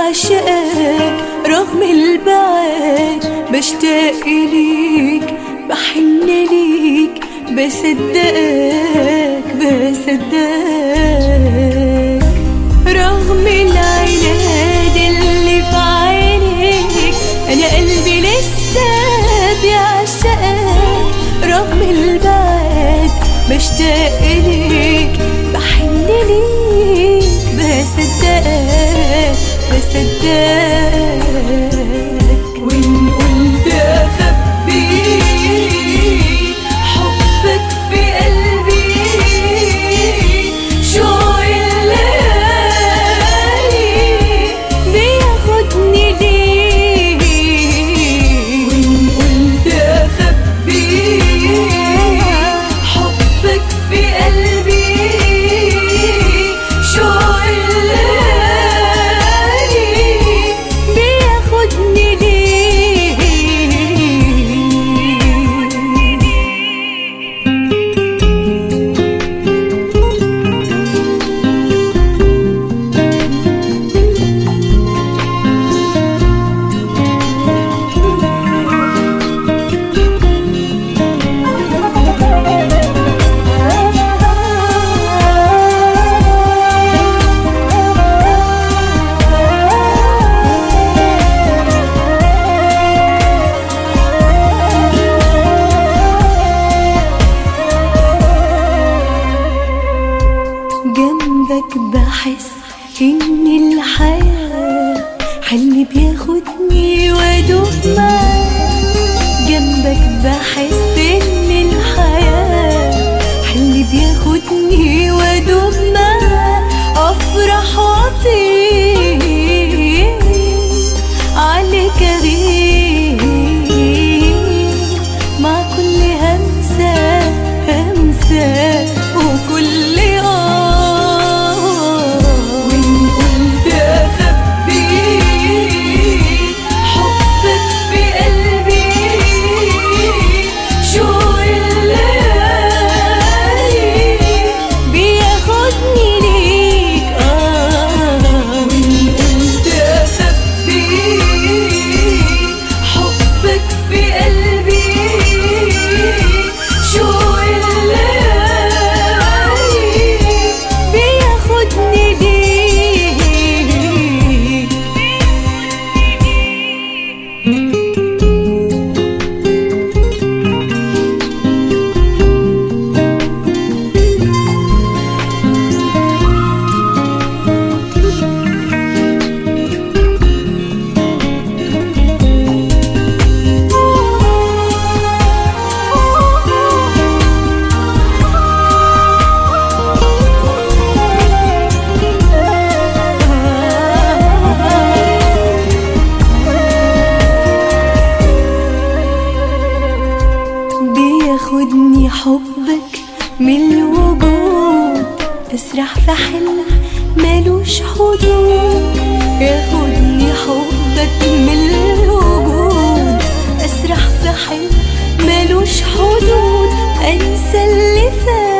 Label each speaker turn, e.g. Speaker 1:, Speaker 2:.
Speaker 1: بعشقك رغم البعد بشتاق إليك بحن ليك بصدقك بصدقك رغم العناد اللي في عينيك أنا قلبي لسه بيعشقك رغم البعد بشتاق إليك بحن ليك بصدقك بصدقك وإن قلت أخبي حبك في قلبي شوق الليالي بياخدني ليه وإن قلت أخبي حبك في قلبي شوق الليالي بياخدني ليه جنبك بحس ان الحياة حلم بياخدني وادوب معاه جنبك بحس ان الحياة حلم بياخدني وادوب معاه افرح واطير عليك اغير مع كل همسة همسة وكل آه وإن قلت أخبي حبك في قلبي شوق الليالي بياخدني ليك آه وإن قلت أخبي حبك في قلبي شوق الليالي بياخدني ليك بياخدني حبك من الوجود اسرح في حلم ملوش حدود ياخدني حبك من الوجود اسرح في حلم ملوش حدود انسى اللي فات